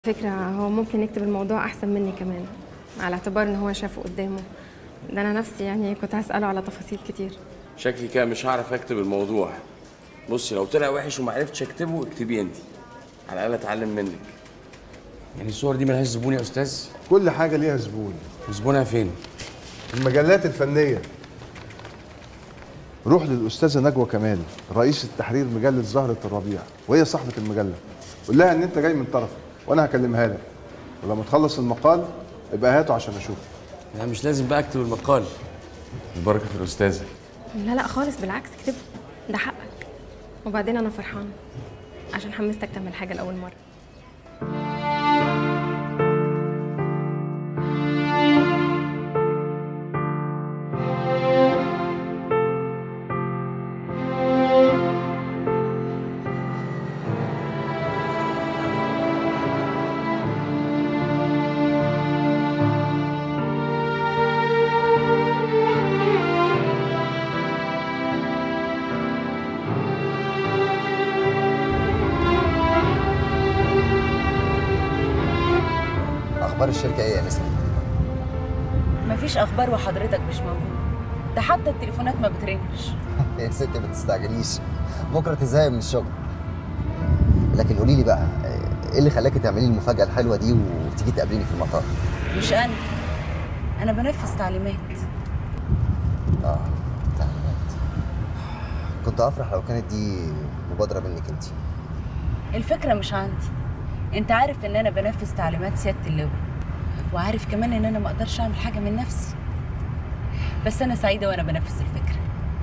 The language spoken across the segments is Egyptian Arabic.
فكرة هو ممكن يكتب الموضوع أحسن مني كمان على اعتبار إن هو شافه قدامه ده أنا نفسي يعني كنت هسأله على تفاصيل كتير شكلي كده مش هعرف اكتب الموضوع بصي لو طلع وحش وما عرفتش اكتبه اكتبيه انت على الاقل اتعلم منك يعني الصور دي ملهاش زبون يا استاذ كل حاجة ليها زبون زبونها فين المجلات الفنية روح للأستاذة نجوى كمال رئيس التحرير مجلة زهرة الربيع وهي صاحبة المجلة قول لها إن أنت جاي من طرفي وأنا هكلمها لك ولما تخلص المقال ابقى هاته عشان أشوفه لا مش لازم بقى اكتب المقال البركه في الاستاذه لا لا خالص بالعكس اكتبه ده حقك وبعدين أنا فرحانة عشان حمستك تعمل حاجة لأول مرة اخبار الشركه ايه يا نسمه مفيش اخبار وحضرتك مش موجود ده حتى التليفونات ما بترنش يا ست ما تستعجليش بكره تزهقي من الشغل لكن قولي لي بقى ايه اللي خلاكي تعملي المفاجاه الحلوه دي وتيجي تقابليني في المطار مش انا انا بنفذ تعليمات اه تعليمات كنت افرح لو كانت دي مبادره منك انت الفكره مش عندي انت عارف ان انا بنفذ تعليمات سياده اللواء وعارف كمان ان انا ما اقدرش اعمل حاجه من نفسي بس انا سعيده وانا بنفذ الفكره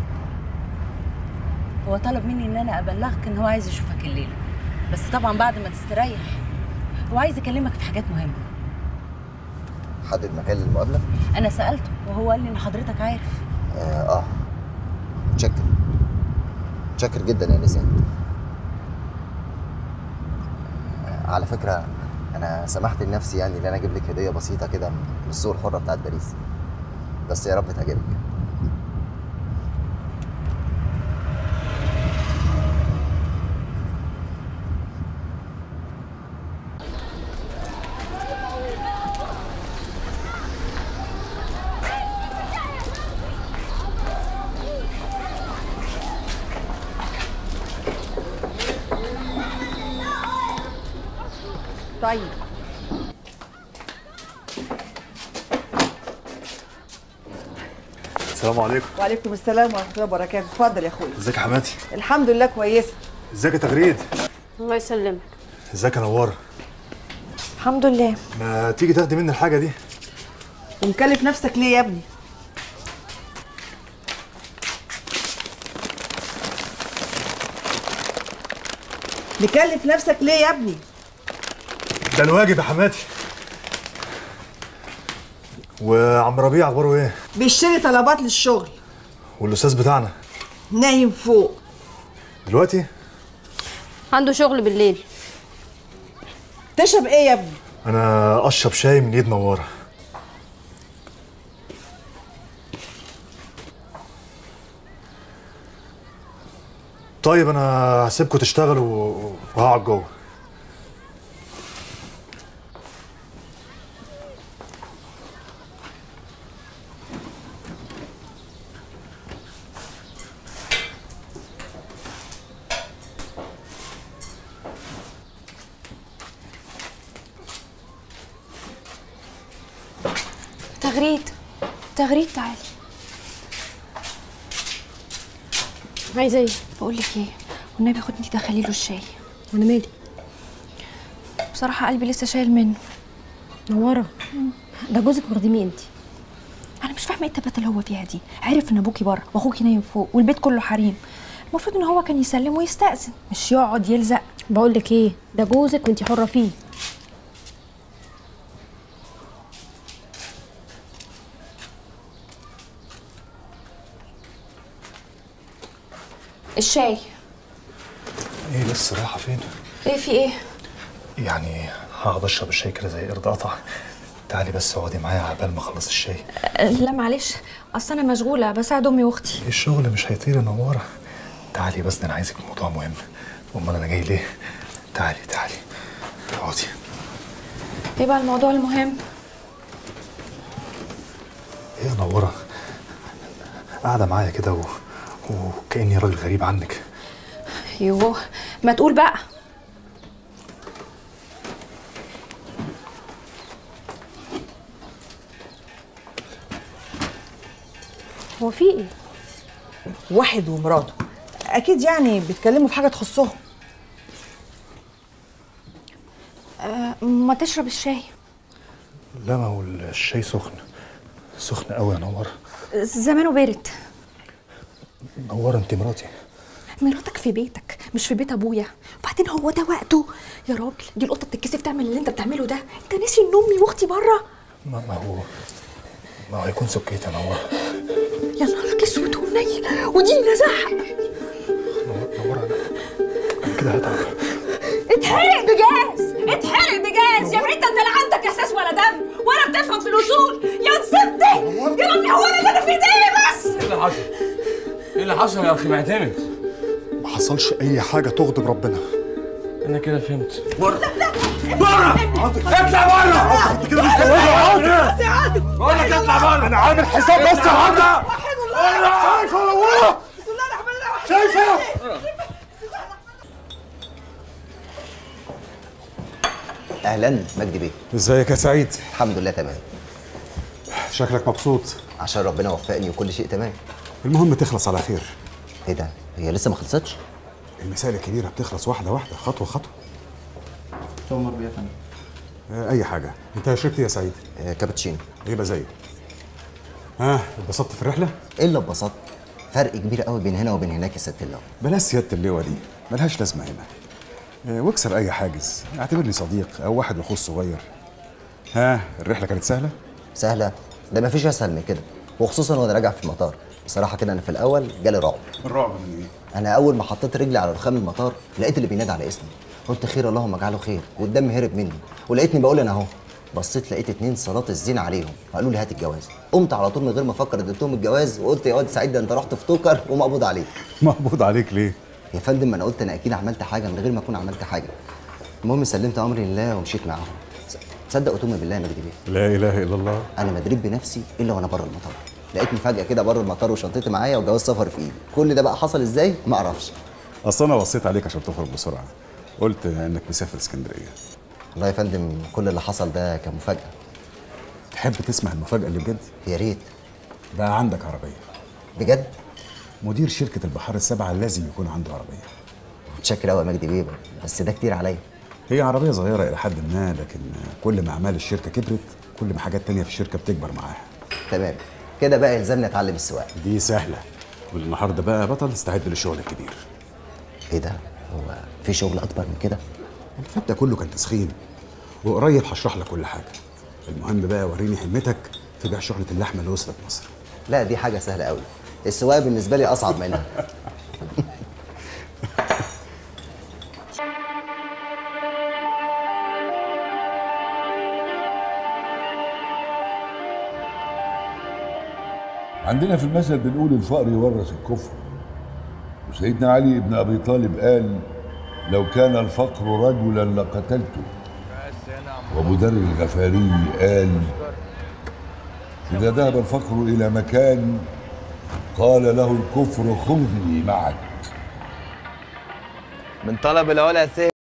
هو طلب مني ان انا ابلغك ان هو عايز يشوفك الليله بس طبعا بعد ما تستريح هو عايز يكلمك في حاجات مهمه حدد مكان للمقابله انا سالته وهو قال لي ان حضرتك عارف اه, آه. متشكر متشكر جدا يا نسان آه، على فكره انا سمحت لنفسي يعني ان انا اجيب لك هديه بسيطه كده من السوق الحره بتاعت باريس بس يا رب تعجبك طيب السلام عليكم وعليكم السلام ورحمه الله وبركاته اتفضل يا اخويا ازيك يا حماتي الحمد لله كويسه ازيك يا تغريد الله يسلمك ازيك يا نواره الحمد لله ما تيجي تاخدي مني الحاجه دي ومكلف نفسك ليه يا ابني مكلف نفسك ليه يا ابني ده الواجب يا حماتي وعم ربيع اخباره ايه بيشتري طلبات للشغل والاستاذ بتاعنا نايم فوق دلوقتي عنده شغل بالليل تشرب ايه يا ابني انا اشرب شاي من ايد نواره طيب انا هسيبكم تشتغلوا وهقعد جوه تغريد تغريد تعالي عايزه ايه بقول لك ايه والنبي خدني دخلي له الشاي وانا مالي بصراحه قلبي لسه شايل منه نوره ده جوزك واخديه مين انت انا مش فاهمه ايه التبات اللي هو فيها دي عرف ان ابوكي بره واخوكي نايم فوق والبيت كله حريم المفروض ان هو كان يسلم ويستأذن مش يقعد يلزق بقول لك ايه ده جوزك وانت حره فيه الشاي ايه بس رايحه فين ايه في ايه يعني هقعد اشرب الشاي كده زي قرد قطع تعالي بس اقعدي معايا عبال ما اخلص الشاي أه، لا معلش اصل انا مشغوله بساعد امي واختي الشغل مش هيطير يا نواره تعالي بس ده انا عايزك في موضوع مهم امال انا جاي ليه تعالي تعالي اقعدي ايه بقى الموضوع المهم ايه يا نوره قاعده معايا كده و... وكاني راجل غريب عنك يوه ما تقول بقى هو في ايه واحد ومراته اكيد يعني بيتكلموا في حاجه تخصهم آه ما تشرب الشاي لا ما هو الشاي سخن سخن قوي يا نوره زمانه بارد نوره انت مراتي مراتك في بيتك مش في بيت ابويا وبعدين هو ده وقته يا راجل دي القطه بتتكسف تعمل اللي انت بتعمله ده انت ناسي ان امي واختي بره ما, ما هو ما هو هيكون سكيت يا نوره يا نهارك اسود ونيل ودي نزاحه نوره انا انا كده هتعب اتحرق بجاز اتحرق بجاز يا بريتا انت لا عندك احساس ولا دم ولا بتفهم في الاصول يا نسبتي يا ربي هو انا اللي انا في ايديا بس ايه اللي حصل؟ ايه اللي حصل يا اخي معتمد؟ ما حصلش اي حاجه تغضب ربنا انا كده فهمت بره اطلع بره انت كده مش عاطف بقول لك اطلع بره انا عامل حساب بس يا عاطف شايفه يا نوره شايفه اهلا مجدي بيه ازيك يا سعيد الحمد لله تمام شكلك مبسوط عشان ربنا وفقني وكل شيء تمام المهم تخلص على خير ايه ده هي لسه ما خلصتش المسائل الكبيره بتخلص واحده واحده خطوه خطوه تؤمر بيه يا فندم آه، اي حاجه انت شربت إيه يا سعيد آه كابتشينو يبقى زيك ها اتبسطت في الرحله الا ببساطه فرق كبير قوي بين هنا وبين هناك يا ست اللو بلاش سياده اللواء دي ملهاش لازمه هنا آه، واكسر اي حاجز اعتبرني صديق او واحد واخوه الصغير ها الرحله كانت سهله سهله ده ما فيش اسهل من كده وخصوصا وانا راجع في المطار بصراحه كده انا في الاول جالي رعب الرعب من ايه انا اول ما حطيت رجلي على رخام المطار لقيت اللي بينادي على اسمي قلت خير اللهم اجعله خير والدم هرب مني ولقيتني بقول انا اهو بصيت لقيت اتنين صلاه الزين عليهم قالوا لي هات الجواز قمت على طول من غير ما افكر اديتهم الجواز وقلت يا واد سعيد ده انت رحت في توكر ومقبوض عليك مقبوض عليك ليه يا فندم ما انا قلت انا اكيد عملت حاجه من غير ما اكون عملت حاجه المهم سلمت امري لله ومشيت معاهم تصدق وتؤمن بالله يا مجدي بيه لا اله الا الله انا ما ادريت بنفسي الا وانا بره المطار لقيتني فجاه كده بره المطار وشنطتي معايا وجواز سفر في ايدي كل ده بقى حصل ازاي ما اعرفش اصل انا بصيت عليك عشان تخرج بسرعه قلت انك مسافر اسكندريه والله يا فندم كل اللي حصل ده كان مفاجاه تحب تسمع المفاجاه اللي بجد يا ريت بقى عندك عربيه بجد مدير شركه البحار السبعه لازم يكون عنده عربيه متشكر قوي يا مجدي بيه بس ده كتير عليا هي عربيه صغيره الى حد ما لكن كل ما اعمال الشركه كبرت كل ما حاجات تانية في الشركه بتكبر معاها تمام كده بقى يلزمني اتعلم السواقه دي سهله والنهارده بقى بطل استعد للشغل الكبير ايه ده هو في شغل اكبر من كده اللي فات ده كله كان تسخين وقريب هشرح لك كل حاجه المهم بقى وريني همتك في بيع شغله اللحمه اللي وصلت مصر لا دي حاجه سهله قوي السواقه بالنسبه لي اصعب منها عندنا في المثل بنقول الفقر يورث الكفر وسيدنا علي بن ابي طالب قال لو كان الفقر رجلا لقتلته وابو ذر الغفاري قال اذا ذهب الفقر الى مكان قال له الكفر خذني معك من طلب العلا سيف